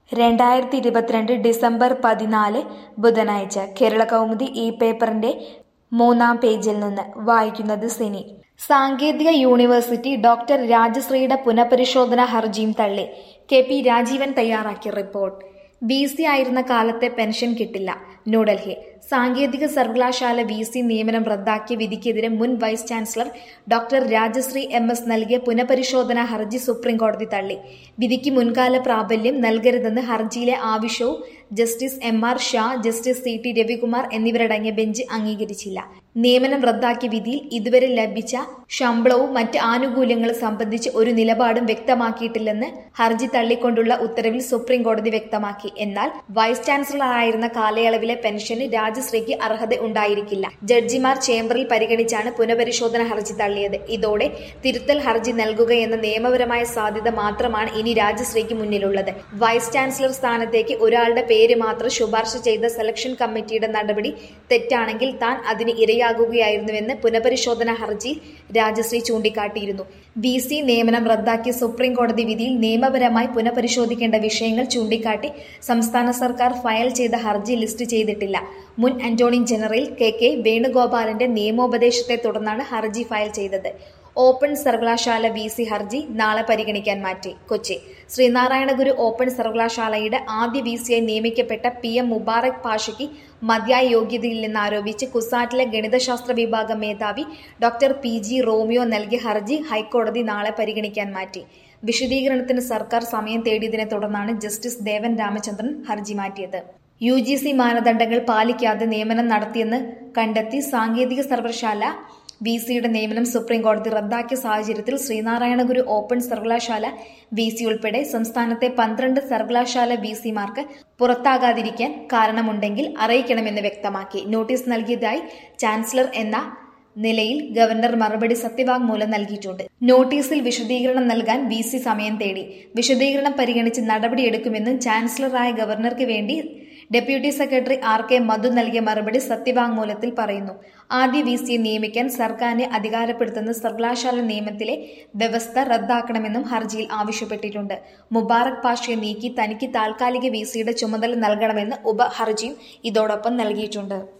രണ്ടായിരത്തി ഇരുപത്തിരണ്ട് ഡിസംബർ പതിനാല് ബുധനാഴ്ച കേരള കൗമുദി ഈ പേപ്പറിന്റെ മൂന്നാം പേജിൽ നിന്ന് വായിക്കുന്നത് സിനി സാങ്കേതിക യൂണിവേഴ്സിറ്റി ഡോക്ടർ രാജശ്രീയുടെ പുനഃപരിശോധനാ ഹർജിയും തള്ളി കെ പി രാജീവൻ തയ്യാറാക്കിയ റിപ്പോർട്ട് വി സി ആയിരുന്ന കാലത്തെ പെൻഷൻ കിട്ടില്ല ന്യൂഡൽഹി സാങ്കേതിക സർവകലാശാല വി സി നിയമനം റദ്ദാക്കിയ വിധിക്കെതിരെ മുൻ vice chancellor doctor Rajasree M S നൽകിയ പുനഃപരിശോധനാ ഹർജി സുപ്രീം കോടതി തള്ളി വിധിക്ക് മുൻകാല പ്രാബല്യം നൽകരുതെന്ന് ഹർജിയിലെ ആവശ്യവും justice M R Shah justice C T Ravikumar എന്നിവരടങ്ങിയ ബെഞ്ച് അംഗീകരിച്ചില്ല നിയമനം റദ്ദാക്കിയ വിധിയിൽ ഇതുവരെ ലഭിച്ച ശമ്പളവും മറ്റ് ആനുകൂല്യങ്ങളും സംബന്ധിച്ച് ഒരു നിലപാടും വ്യക്തമാക്കിയിട്ടില്ലെന്ന് ഹർജി തള്ളിക്കൊണ്ടുള്ള ഉത്തരവിൽ സുപ്രീം കോടതി വ്യക്തമാക്കി എന്നാൽ വൈസ് ചാൻസലറായിരുന്ന കാലയളവിലെ പെൻഷന് രാജശ്രീക്ക് അർഹത ഉണ്ടായിരിക്കില്ല ജഡ്ജിമാർ ചേംബറിൽ പരിഗണിച്ചാണ് പുനഃപരിശോധന ഹർജി തള്ളിയത് ഇതോടെ തിരുത്തൽ ഹർജി നൽകുകയെന്ന നിയമപരമായ സാധ്യത മാത്രമാണ് ഇനി രാജശ്രീക്ക് മുന്നിലുള്ളത് വൈസ് ചാൻസലർ സ്ഥാനത്തേക്ക് ഒരാളുടെ പേര് മാത്രം ശുപാർശ ചെയ്ത സെലക്ഷൻ കമ്മിറ്റിയുടെ നടപടി തെറ്റാണെങ്കിൽ താൻ അതിന് ഇരയാകുകയായിരുന്നുവെന്ന് പുനഃപരിശോധന ഹർജിയിൽ രാജശ്രീ ചൂണ്ടിക്കാട്ടിയിരുന്നു വി സി നിയമനം റദ്ദാക്കിയ സുപ്രീം കോടതി വിധിയിൽ നിയമപരമായി പുനഃപരിശോധിക്കേണ്ട വിഷയങ്ങൾ ചൂണ്ടിക്കാട്ടി സംസ്ഥാന സർക്കാർ ഫയൽ ചെയ്ത ഹർജി ലിസ്റ്റ് ചെയ്തിട്ടില്ല മുൻ അന്റോർണി ജനറൽ കെ കെ വേണുഗോപാലിന്റെ നിയമോപദേശത്തെ തുടർന്നാണ് ഹർജി ഫയൽ ചെയ്തത് ഓപ്പൺ സർവകലാശാല വി സി ഹർജി നാളെ പരിഗണിക്കാൻ മാറ്റി കൊച്ചി ശ്രീനാരായണ ഗുരു ഓപ്പൺ സർവകലാശാലയുടെ ആദ്യ വി സിയായി നിയമിക്കപ്പെട്ട പി എം മുബാറക് പാഷയ്ക്ക് മതിയായ യോഗ്യതയില്ലെന്ന് ആരോപിച്ച് കുസാറ്റിലെ ഗണിതശാസ്ത്ര വിഭാഗം മേധാവി ഡോക്ടർ പി ജി റോമിയോ നൽകിയ ഹർജി ഹൈക്കോടതി നാളെ പരിഗണിക്കാൻ മാറ്റി വിശദീകരണത്തിന് സർക്കാർ സമയം തേടിയതിനെ തുടർന്നാണ് ജസ്റ്റിസ് ദേവൻ രാമചന്ദ്രൻ ഹർജി മാറ്റിയത് യു ജി സി മാനദണ്ഡങ്ങൾ പാലിക്കാതെ നിയമനം നടത്തിയെന്ന് കണ്ടെത്തി സാങ്കേതിക സർവകലാശാല വി സിയുടെ നിയമനം സുപ്രീം കോടതി റദ്ദാക്കിയ സാഹചര്യത്തിൽ ശ്രീനാരായണ ഗുരു ഓപ്പൺ സർവകലാശാല വി സി ഉൾപ്പെടെ സംസ്ഥാനത്തെ പന്ത്രണ്ട് സർവകലാശാല വി സിമാർക്ക് പുറത്താകാതിരിക്കാൻ കാരണമുണ്ടെങ്കിൽ അറിയിക്കണമെന്ന് വ്യക്തമാക്കി നോട്ടീസ് നൽകിയതായി ചാൻസലർ എന്ന നിലയിൽ ഗവർണർ മറുപടി സത്യവാങ്മൂലം നൽകിയിട്ടുണ്ട് നോട്ടീസിൽ വിശദീകരണം നൽകാൻ വി സി സമയം തേടി വിശദീകരണം പരിഗണിച്ച് നടപടിയെടുക്കുമെന്നും ചാൻസലറായ ഗവർണർക്ക് വേണ്ടി deputy secretary R K Madhu നൽകിയ മറുപടി സത്യവാങ്മൂലത്തിൽ പറയുന്നു ആദ്യ വി സിയെ നിയമിക്കാൻ സർക്കാരിനെ അധികാരപ്പെടുത്തുന്ന സർവകലാശാല നിയമത്തിലെ വ്യവസ്ഥ റദ്ദാക്കണമെന്നും ഹർജിയിൽ ആവശ്യപ്പെട്ടിട്ടുണ്ട് മുബാറക് പാഷയെ നീക്കി തനിക്ക് താൽക്കാലിക വി സിയുടെ ചുമതല നൽകണമെന്ന് ഉപഹർജിയും ഇതോടൊപ്പം നൽകിയിട്ടുണ്ട്